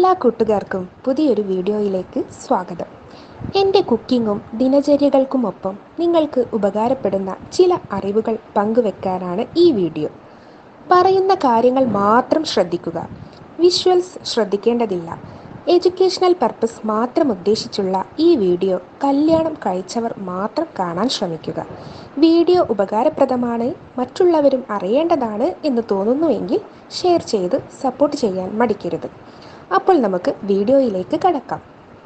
എല്ലാ കൂട്ടുകാർക്കും പുതിയൊരു വീഡിയോയിലേക്ക് സ്വാഗതം എൻ്റെ കുക്കിങ്ങും ദിനചര്യകൾക്കുമൊപ്പം നിങ്ങൾക്ക് ഉപകാരപ്പെടുന്ന ചില അറിവുകൾ പങ്കുവെക്കാനാണ് ഈ വീഡിയോ പറയുന്ന കാര്യങ്ങൾ മാത്രം ശ്രദ്ധിക്കുക വിഷ്വൽസ് ശ്രദ്ധിക്കേണ്ടതില്ല എഡ്യൂക്കേഷണൽ പർപ്പസ് മാത്രം ഉദ്ദേശിച്ചുള്ള ഈ വീഡിയോ കല്യാണം കഴിച്ചവർ മാത്രം കാണാൻ ശ്രമിക്കുക വീഡിയോ ഉപകാരപ്രദമാണ് മറ്റുള്ളവരും അറിയേണ്ടതാണ് എന്ന് തോന്നുന്നുവെങ്കിൽ ഷെയർ ചെയ്ത് സപ്പോർട്ട് ചെയ്യാൻ മടിക്കരുത് അപ്പോൾ നമുക്ക് വീഡിയോയിലേക്ക് കടക്കാം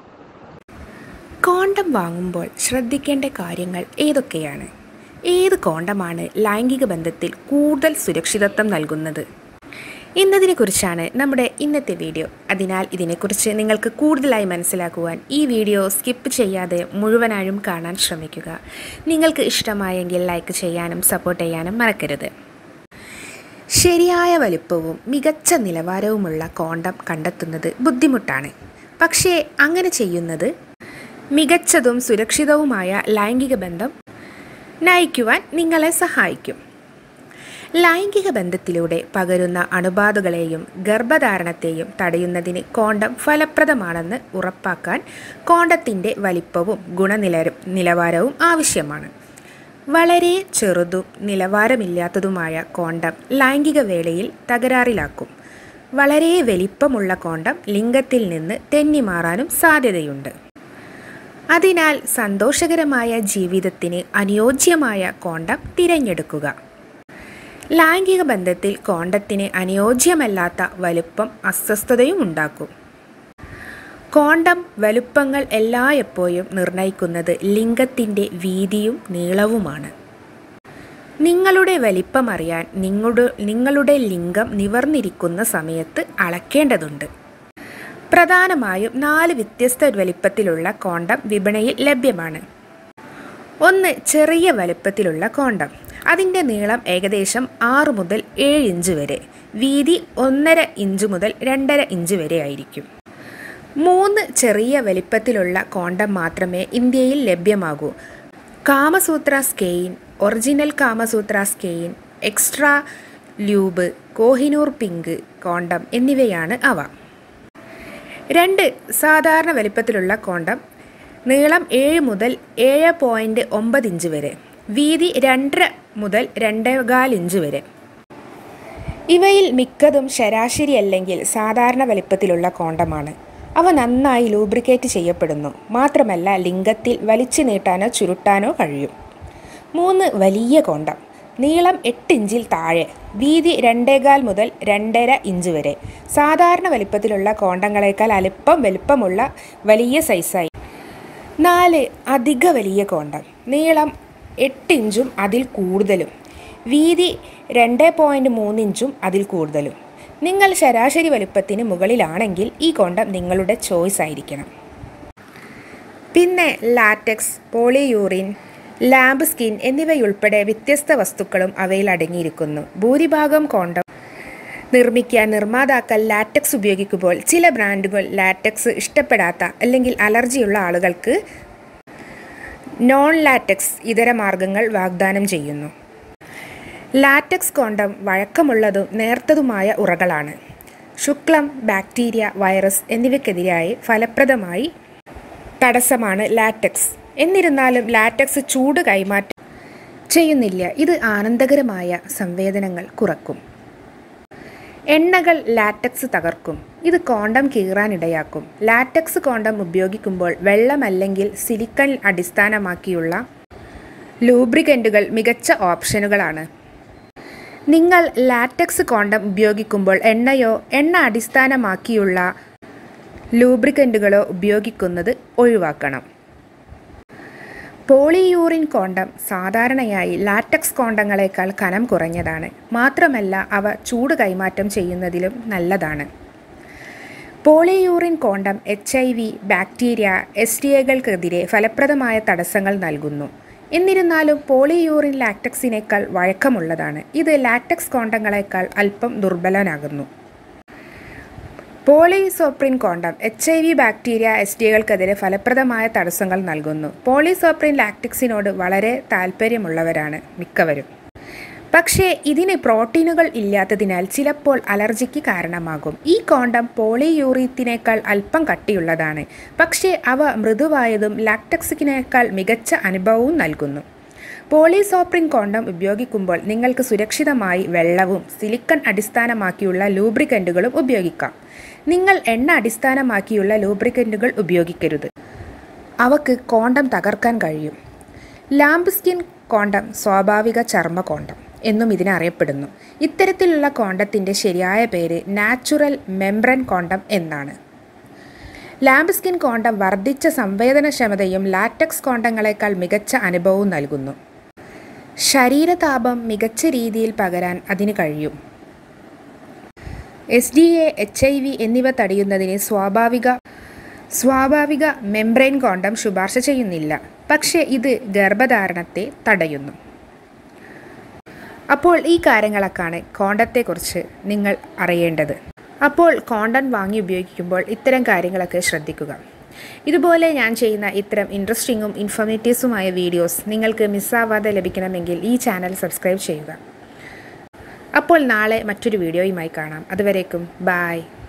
കോണ്ടം വാങ്ങുമ്പോൾ ശ്രദ്ധിക്കേണ്ട കാര്യങ്ങൾ ഏതൊക്കെയാണ് ഏത് കോണ്ടമാണ് ലൈംഗിക ബന്ധത്തിൽ കൂടുതൽ സുരക്ഷിതത്വം നൽകുന്നത് എന്നതിനെക്കുറിച്ചാണ് നമ്മുടെ ഇന്നത്തെ വീഡിയോ അതിനാൽ ഇതിനെക്കുറിച്ച് നിങ്ങൾക്ക് കൂടുതലായി മനസ്സിലാക്കുവാൻ ഈ വീഡിയോ സ്കിപ്പ് ചെയ്യാതെ മുഴുവനായും കാണാൻ ശ്രമിക്കുക നിങ്ങൾക്ക് ഇഷ്ടമായെങ്കിൽ ലൈക്ക് ചെയ്യാനും സപ്പോർട്ട് ചെയ്യാനും മറക്കരുത് ശരിയായ വലുപ്പവും മികച്ച നിലവാരവുമുള്ള കോണ്ടം കണ്ടെത്തുന്നത് ബുദ്ധിമുട്ടാണ് പക്ഷേ അങ്ങനെ ചെയ്യുന്നത് മികച്ചതും സുരക്ഷിതവുമായ ലൈംഗിക ബന്ധം നയിക്കുവാൻ നിങ്ങളെ സഹായിക്കും ലൈംഗിക ബന്ധത്തിലൂടെ പകരുന്ന അണുബാധകളെയും ഗർഭധാരണത്തെയും തടയുന്നതിന് കോണ്ടം ഫലപ്രദമാണെന്ന് ഉറപ്പാക്കാൻ കോണ്ടത്തിൻ്റെ വലിപ്പവും ഗുണനില നിലവാരവും ആവശ്യമാണ് വളരെ ചെറുതും നിലവാരമില്ലാത്തതുമായ കോണ്ടം ലൈംഗിക വേളയിൽ തകരാറിലാക്കും വളരെ വലിപ്പമുള്ള കോണ്ടം ലിംഗത്തിൽ നിന്ന് തെന്നിമാറാനും സാധ്യതയുണ്ട് അതിനാൽ സന്തോഷകരമായ ജീവിതത്തിന് അനുയോജ്യമായ കോണ്ടം തിരഞ്ഞെടുക്കുക ലൈംഗിക ബന്ധത്തിൽ കോണ്ടത്തിന് അനുയോജ്യമല്ലാത്ത വലുപ്പം അസ്വസ്ഥതയും ഉണ്ടാക്കും കോണ്ടം വലുപ്പങ്ങൾ എല്ലായ്പ്പോഴും നിർണ്ണയിക്കുന്നത് ലിംഗത്തിൻ്റെ വീതിയും നീളവുമാണ് നിങ്ങളുടെ വലിപ്പം അറിയാൻ നിങ്ങളുടെ നിങ്ങളുടെ ലിംഗം നിവർന്നിരിക്കുന്ന സമയത്ത് അളക്കേണ്ടതുണ്ട് പ്രധാനമായും നാല് വ്യത്യസ്ത വലിപ്പത്തിലുള്ള കോണ്ടം വിപണിയിൽ ലഭ്യമാണ് ഒന്ന് ചെറിയ വലിപ്പത്തിലുള്ള കോണ്ടം അതിൻ്റെ നീളം ഏകദേശം ആറ് മുതൽ ഏഴ് ഇഞ്ച് വരെ വീതി ഒന്നര ഇഞ്ച് മുതൽ രണ്ടര ഇഞ്ച് വരെ ആയിരിക്കും മൂന്ന് ചെറിയ വലിപ്പത്തിലുള്ള കോണ്ടം മാത്രമേ ഇന്ത്യയിൽ ലഭ്യമാകൂ Kamasutra skin original Kamasutra skin extra lube Kohinoor pink condom എന്നിവയാണ് അവ രണ്ട് സാധാരണ വലിപ്പത്തിലുള്ള കോണ്ടം നീളം ഏഴ് മുതൽ ഏഴ് പോയിൻറ്റ് ഒമ്പത് ഇഞ്ച് വരെ വീതി രണ്ടര മുതൽ രണ്ടേകാൽ ഇഞ്ച് വരെ ഇവയിൽ മിക്കതും ശരാശരി അല്ലെങ്കിൽ സാധാരണ വലിപ്പത്തിലുള്ള കോണ്ടമാണ് അവ നന്നായി ലൂബ്രിക്കേറ്റ് ചെയ്യപ്പെടുന്നു മാത്രമല്ല ലിംഗത്തിൽ വലിച്ചു നീട്ടാനോ ചുരുട്ടാനോ കഴിയും മൂന്ന് വലിയ കോണ്ടം നീളം എട്ട് ഇഞ്ചിൽ താഴെ വീതി രണ്ടേകാൽ മുതൽ രണ്ടര ഇഞ്ച് വരെ സാധാരണ വലിപ്പത്തിലുള്ള കോണ്ടങ്ങളേക്കാൾ അല്പം വലുപ്പമുള്ള വലിയ സൈസായി നാല് അധിക വലിയ കോണ്ടം നീളം എട്ട് ഇഞ്ചും അതിൽ കൂടുതലും വീതി രണ്ട് പോയിൻറ്റ് മൂന്ന് ഇഞ്ചും അതിൽ കൂടുതലും നിങ്ങൾ ശരാശരി വലുപ്പത്തിന് മുകളിലാണെങ്കിൽ ഈ കോണ്ടം നിങ്ങളുടെ ചോയ്സ് ആയിരിക്കണം പിന്നെ ലാറ്റക്സ് പോളിയൂറിൻ ലാമ്പ് സ്കിൻ എന്നിവയുൾപ്പെടെ വ്യത്യസ്ത വസ്തുക്കളും അവയിൽ അടങ്ങിയിരിക്കുന്നു ഭൂരിഭാഗം കോണ്ടം നിർമ്മിക്കാൻ നിർമ്മാതാക്കൾ ലാറ്റക്സ് ഉപയോഗിക്കുമ്പോൾ ചില ബ്രാൻഡുകൾ ലാറ്റക്സ് ഇഷ്ടപ്പെടാത്ത അല്ലെങ്കിൽ അലർജിയുള്ള ആളുകൾക്ക് നോൺ ലാറ്റക്സ് ഇതര മാർഗങ്ങൾ വാഗ്ദാനം ചെയ്യുന്നു ലാറ്റക്സ് കോണ്ടം വഴക്കമുള്ളതും നേർത്തതുമായ ഉറകളാണ് ശുക്ലം ബാക്ടീരിയ വൈറസ് എന്നിവയ്ക്കെതിരായി ഫലപ്രദമായി തടസ്സമാണ് ലാറ്റക്സ് എന്നിരുന്നാലും ലാറ്റക്സ് ചൂട് കൈമാറ്റം ചെയ്യുന്നില്ല ഇത് ആനന്ദകരമായ സംവേദനങ്ങൾ കുറക്കും എണ്ണകൾ ലാറ്റക്സ് തകർക്കും ഇത് കോണ്ടം കീറാനിടയാക്കും ലാറ്റക്സ് കോണ്ടം ഉപയോഗിക്കുമ്പോൾ വെള്ളം അല്ലെങ്കിൽ സിലിക്കൺ അടിസ്ഥാനമാക്കിയുള്ള ലൂബ്രിക്കൻറ്റുകൾ മികച്ച ഓപ്ഷനുകളാണ് നിങ്ങൾ ലാറ്റക്സ് കോണ്ടം ഉപയോഗിക്കുമ്പോൾ എണ്ണയോ എണ്ണ അടിസ്ഥാനമാക്കിയുള്ള ലൂബ്രിക്കൻറ്റുകളോ ഉപയോഗിക്കുന്നത് ഒഴിവാക്കണം പോളിയൂറിൻ കോണ്ടം സാധാരണയായി ലാറ്റക്സ് കോണ്ടങ്ങളെക്കാൾ കനം കുറഞ്ഞതാണ് മാത്രമല്ല അവ ചൂട് കൈമാറ്റം ചെയ്യുന്നതിലും നല്ലതാണ് polyurethane condom H I V bacteria S T എകൾക്കെതിരെ ഫലപ്രദമായ തടസ്സങ്ങൾ നൽകുന്നു എന്നിരുന്നാലും പോളിയൂറിൻ ലാറ്റക്സിനേക്കാൾ വഴക്കമുള്ളതാണ് ഇത് ലാറ്റക്സ് കോണ്ടങ്ങളെക്കാൾ അല്പം ദുർബലനാകുന്നു polyisoprene condom H I V bacteria S ടികൾക്കെതിരെ ഫലപ്രദമായ തടസ്സങ്ങൾ നൽകുന്നു പോളിസോപ്രിൻ ലാക്ടിക്സിനോട് വളരെ താല്പര്യമുള്ളവരാണ് മിക്കവരും പക്ഷേ ഇതിന് പ്രോട്ടീനുകൾ ഇല്ലാത്തതിനാൽ ചിലപ്പോൾ അലർജിക്ക് കാരണമാകും ഈ കോണ്ടം പോളിയൂറീത്തിനേക്കാൾ അല്പം കട്ടിയുള്ളതാണ് പക്ഷേ അവ മൃദുവായതും ലാക്ടക്സിക്കിനേക്കാൾ മികച്ച അനുഭവവും നൽകുന്നു പോളിസോപ്രിൻ കോണ്ടം ഉപയോഗിക്കുമ്പോൾ നിങ്ങൾക്ക് സുരക്ഷിതമായി വെള്ളവും സിലിക്കൺ അടിസ്ഥാനമാക്കിയുള്ള ലൂബ്രിക്കൻറ്റുകളും ഉപയോഗിക്കാം നിങ്ങൾ എണ്ണ അടിസ്ഥാനമാക്കിയുള്ള ലൂബ്രിക്കൻറ്റുകൾ ഉപയോഗിക്കരുത് അവക്ക് കോണ്ടം തകർക്കാൻ കഴിയും ലാംബ് സ്കിൻ കോണ്ടം സ്വാഭാവിക ചർമ്മ കോണ്ടം എന്നും ഇതിനറിയപ്പെടുന്നു ഇത്തരത്തിലുള്ള കോണ്ടത്തിൻ്റെ ശരിയായ പേര് നാച്ചുറൽ മെംബ്രൻ കോണ്ടം എന്നാണ് ലാംബ് സ്കിൻ കോണ്ടം വർദ്ധിച്ച സംവേദനക്ഷമതയും ലാറ്റക്സ് കോണ്ടങ്ങളെക്കാൾ മികച്ച അനുഭവവും നൽകുന്നു ശരീരതാപം മികച്ച രീതിയിൽ പകരാൻ അതിന് കഴിയും S D A H I V എന്നിവ തടയുന്നതിന് സ്വാഭാവിക സ്വാഭാവിക മെംബ്രെയിൻ കോണ്ടം ശുപാർശ ചെയ്യുന്നില്ല പക്ഷേ ഇത് ഗർഭധാരണത്തെ തടയുന്നു അപ്പോൾ ഈ കാര്യങ്ങളൊക്കെയാണ് കോണ്ടത്തെക്കുറിച്ച് നിങ്ങൾ അറിയേണ്ടത് അപ്പോൾ കോണ്ടം വാങ്ങി ഉപയോഗിക്കുമ്പോൾ ഇത്തരം കാര്യങ്ങളൊക്കെ ശ്രദ്ധിക്കുക ഇതുപോലെ ഞാൻ ചെയ്യുന്ന ഇത്തരം ഇൻട്രസ്റ്റിങ്ങും ഇൻഫോർമേറ്റീവ്സുമായ വീഡിയോസ് നിങ്ങൾക്ക് മിസ്സാവാതെ ലഭിക്കണമെങ്കിൽ ഈ ചാനൽ സബ്സ്ക്രൈബ് ചെയ്യുക അപ്പോൾ നാളെ മറ്റൊരു വീഡിയോയുമായി കാണാം അതുവരേക്കും ബായ്